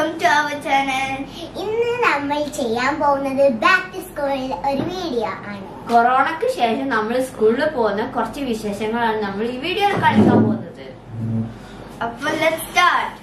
Welcome to our channel ഇന്ന് നമ്മൾ ചെയ്യാൻ പോകുന്നത് ബാക്ക് ടു സ്കൂളിൽ ഒരു വീഡിയോ ആണ് കൊറോണക്ക് ശേഷം നമ്മൾ സ്കൂളിൽ പോകുന്ന കുറച്ച് വിശേഷങ്ങളാണ് നമ്മൾ ഈ വീഡിയോയിൽ കാണിക്കാൻ പോകുന്നത് അപ്പൊ ലെറ്റ് സ്റ്റാർട്ട്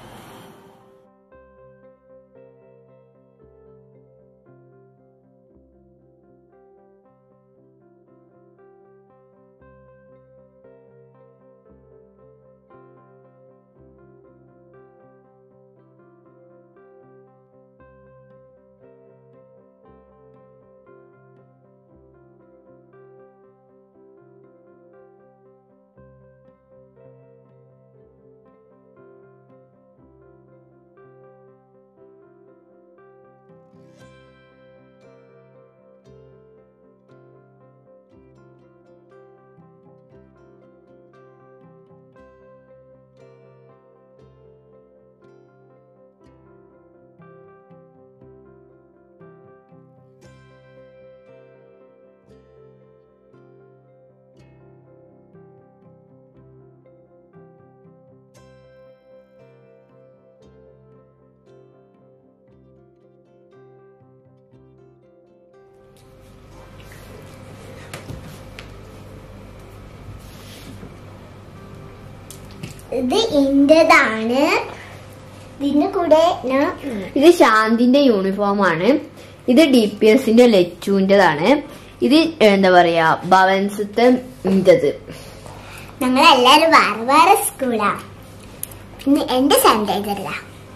ഇത് എന്റേതാണ് ഇതിന്റെ കൂടെ ഞാൻ ഇത് ശാന്തിന്റെ യൂണിഫോം ആണ് ഇത് ഡി പി എസിന്റെ ലച്ചുവിന്റേതാണ് ഇത് എന്താ പറയാ ഭവൻസത്തെ ഇന്റത് ഞങ്ങളെല്ലാരും വേറെ വേറെ സ്കൂളാ പിന്നെ എന്റെ സാനിറ്റൈസറില്ല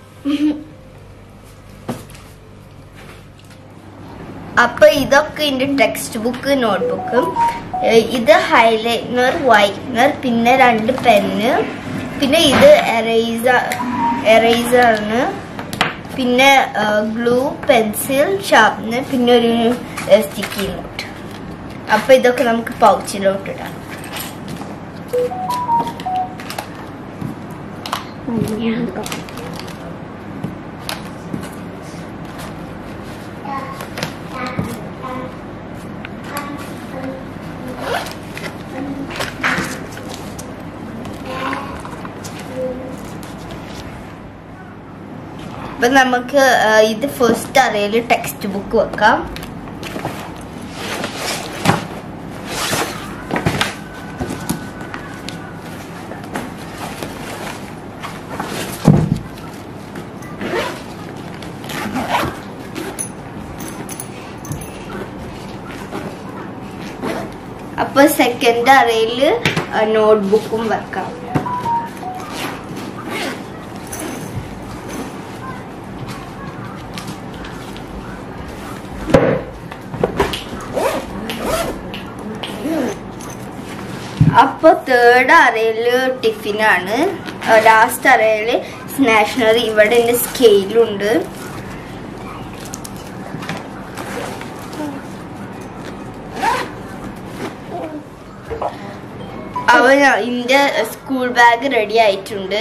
അപ്പൊ ഇതൊക്കെ എന്റെ ടെക്സ്റ്റ് ബുക്ക് നോട്ട്ബുക്കും ഇത് ഹൈലൈനർ വൈറ്റ്നർ പിന്നെ രണ്ട് പെന്ന് പിന്നെ ഇത് എറേസർ എറേസറിന് പിന്നെ ഗ്ലൂ പെൻസിൽ ഷാർപ്നർ പിന്നെ ഒരു സ്റ്റിക്കി നോട്ട് അപ്പൊ ഇതൊക്കെ നമുക്ക് പൗച്ചിലോട്ട് ഇടാം അപ്പൊ നമുക്ക് ആ, ഇത് ഫസ്റ്റ് അറയിൽ ടെക്സ്റ്റ് ബുക്ക് വെക്കാം അപ്പൊ സെക്കൻഡ് അറയിൽ നോട്ട്ബുക്കും വെക്കാം അപ്പൊ തേർഡ് അറയില് ടിഫിനാണ് ലാസ്റ്റ് അറയില് സ്നാഷണറി ഇവിടെ എന്റെ സ്കെയിലുണ്ട് അവൻ ഇന്റെ സ്കൂൾ ബാഗ് റെഡി ആയിട്ടുണ്ട്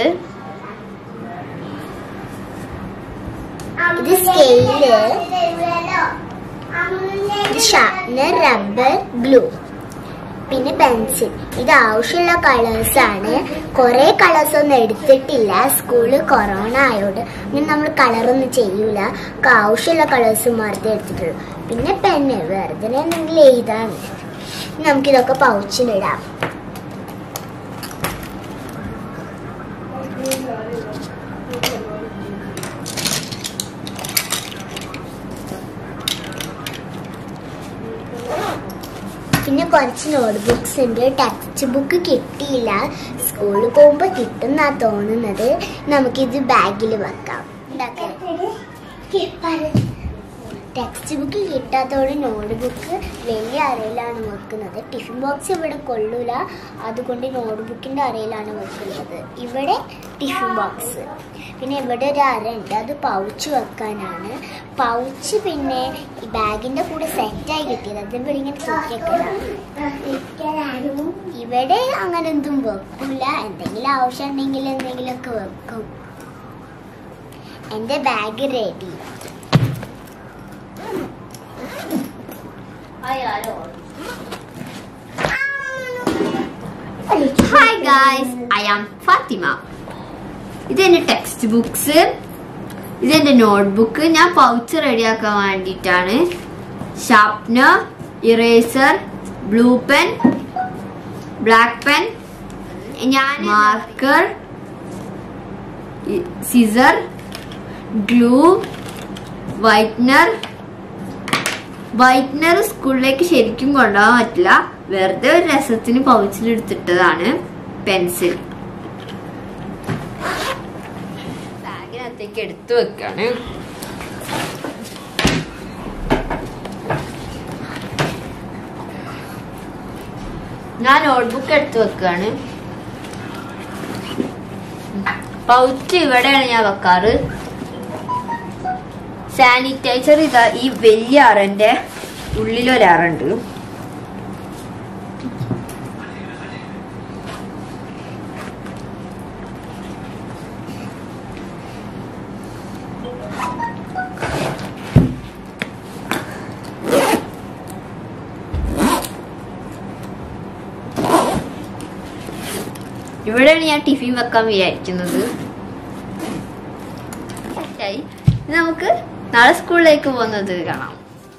ഇത് സ്കെയില് ഇത് ഷാർപ്നർ റബ്ബർ ഗ്ലൂ പിന്നെ പെൻസിൽ ഇത് ആവശ്യമുള്ള കളേഴ്സ് ആണ് കുറെ കളേഴ്സ് ഒന്നും എടുത്തിട്ടില്ല സ്കൂളിൽ കൊറോണ ആയോണ്ട് ഇങ്ങനെ നമ്മൾ കളറൊന്നും ചെയ്യൂല ഒക്കെ ആവശ്യമുള്ള കളേഴ്സ് മാത്രമേ എടുത്തിട്ടുള്ളൂ പിന്നെ പെന്ന് വെറുതെ എന്തെങ്കിലും എഴുതാണ് ഇനി നമുക്കിതൊക്കെ പൗച്ചിലിടാം പിന്നെ കുറച്ച് നോട്ട്ബുക്സ് ഉണ്ട് ടെക്സ്റ്റ് ബുക്ക് കിട്ടിയില്ല സ്കൂളിൽ പോകുമ്പോൾ കിട്ടുന്നാ തോന്നുന്നത് നമുക്കിത് ബാഗിൽ വെക്കാം ടെക്സ്റ്റ് ബുക്ക് കിട്ടാത്തതോടെ നോട്ട് ബുക്ക് വലിയ അറയിലാണ് വെക്കുന്നത് ടിഫിൻ ബോക്സ് ഇവിടെ കൊള്ളൂല അതുകൊണ്ട് നോട്ട് ബുക്കിന്റെ അറയിലാണ് വെക്കുന്നത് ഇവിടെ ടിഫിൻ ബോക്സ് പിന്നെ ഇവിടെ ഒരു അര ഉണ്ട് അത് പൗച്ച് വെക്കാനാണ് പൗച്ച് പിന്നെ ഈ ബാഗിന്റെ കൂടെ സെറ്റായി കിട്ടിയത് അത് ഇവിടെ ഇങ്ങനെ തൂക്കിയേക്കണം ഇവിടെ അങ്ങനെ എന്തും വെക്കില്ല എന്തെങ്കിലും ആവശ്യം ഉണ്ടെങ്കിൽ എന്തെങ്കിലുമൊക്കെ വെക്കും എന്റെ bag ready hi guys I am Fathima ഇത് എന്റെ ടെക്സ്റ്റ് ബുക്സ് ഇതെന്റെ നോട്ട്ബുക്ക് ഞാൻ പൗച്ച് റെഡിയാക്കാൻ വേണ്ടിയിട്ടാണ് sharpener eraser blue pen black pen ഞാൻ marker scissor glue whitener whitener സ്കൂളിലേക്ക് ശരിക്കും കൊണ്ടുപോകാൻ പറ്റില്ല വെറുതെ ഒരു രസത്തിന് പൗച്ചിലെടുത്തിട്ടതാണ് പെൻസിൽ ബാഗിനകത്തേക്ക് എടുത്തു വെക്കാണ് ഞാൻ നോട്ട്ബുക്ക് എടുത്തു വെക്കാണ് പൗച്ച് ഇവിടെയാണ് ഞാൻ വെക്കാറ് സാനിറ്റൈസർ ഇതാ ഈ വലിയ അറന്റെ ഉള്ളിലൊരറുണ്ട് ഇവിടെയാണ് ഞാൻ ടിഫിൻ വെക്കാൻ വിചാരിക്കുന്നത് ശരി. ഇനി നമുക്ക് നാളെ സ്കൂളിലേക്ക് പോകുന്നത് കാണാം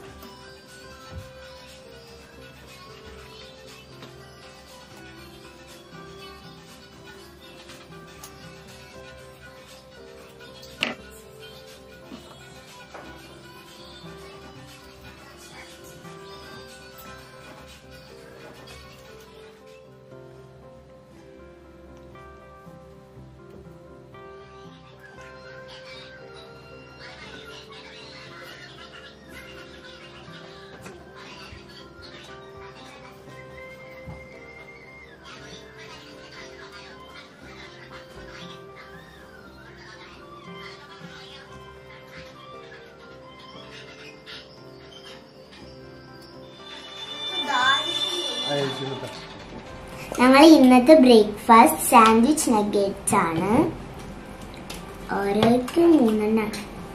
ഞങ്ങൾ ഇന്നത്തെ ബ്രേക്ക്ഫാസ്റ്റ് സാൻഡ്വിച്ച് നഗേറ്റ്സ് ആണ് ഓരോയ്ക്ക് മൂന്നെണ്ണം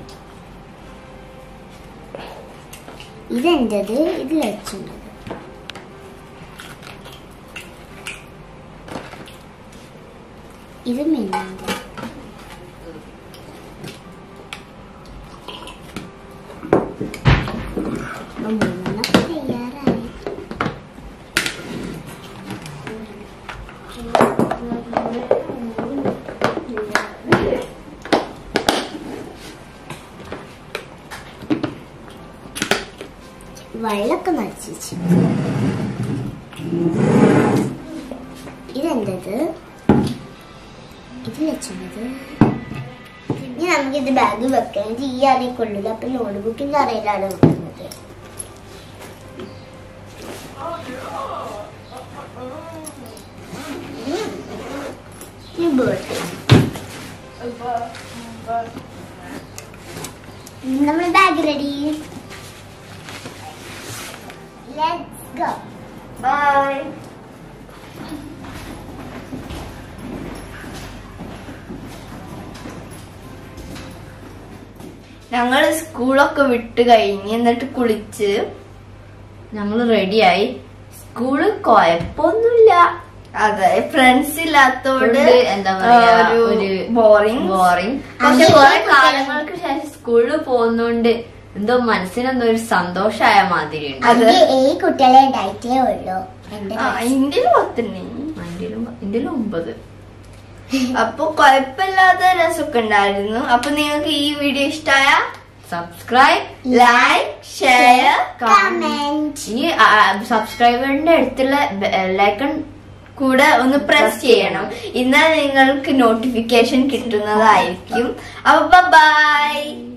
ഇതെൻ്റെത് ഇത് ലച്ചുണ്ടത് ഇത് മിന്നുണ്ട് മൂന്നെണ്ണം തയ്യാറായി വെള്ളമൊക്കെ നടിച്ചു ഇതെന്തത് ഇത് വെച്ചത് ഇനി നമുക്കിത് ബാഗ് വെക്കണം ഇത് ഈ അറിയ കൊള്ളില്ല അപ്പൊ നോട്ട്ബുക്കിന്റെ അറിയിലാണ് വെക്കുന്നത് ഇനി bird. നമ്മുടെ bag ready let's go bye ഞങ്ങള് സ്കൂളൊക്കെ വിട്ട് കഴിഞ്ഞ് എന്നിട്ട് കുളിച്ച് ഞങ്ങൾ റെഡിയായി സ്കൂള് കുഴപ്പമൊന്നുമില്ല അതെ ഫ്രണ്ട്സ് ഇല്ലാത്തോണ്ട് ഉണ്ട്, എന്താ പറയാ, ആ, ഒരു ഒരു ബോറിംഗ് ബോറിംഗ് പക്ഷെ അതെ, കുറെ ഈ കാലങ്ങൾക്ക് ശേഷം സ്കൂളിൽ പോകുന്നോണ്ട് എന്തോ മനസ്സിനെന്തോ ഒരു സന്തോഷമായ മാതിരി ഉണ്ട് അതെ. അതിന്റെ ഏഴ് കുട്ടികളെ ഉണ്ടായിട്ടേ ഉള്ളൂ എന്റെ ഇന്ത്യയിൽ പത്തന്നെ ഇന്ത്യയിൽ ഒമ്പത് അപ്പൊ കുഴപ്പമില്ലാത്ത രസമൊക്കെ ഉണ്ടായിരുന്നു അപ്പൊ നിങ്ങൾക്ക് ഈ വീഡിയോ ഇഷ്ടമായ സബ്സ്ക്രൈബ് ലൈക്ക് ഷെയർ കമന്റ് ഇനി സബ്സ്ക്രൈബറിന്റെ അടുത്തുള്ള ബെല്ലൈക്കൺ കൂടെ ഒന്ന് പ്രസ് ചെയ്യണം എന്നാൽ നിങ്ങൾക്ക് നോട്ടിഫിക്കേഷൻ കിട്ടുന്നതായിരിക്കും അപ്പൊ ബൈ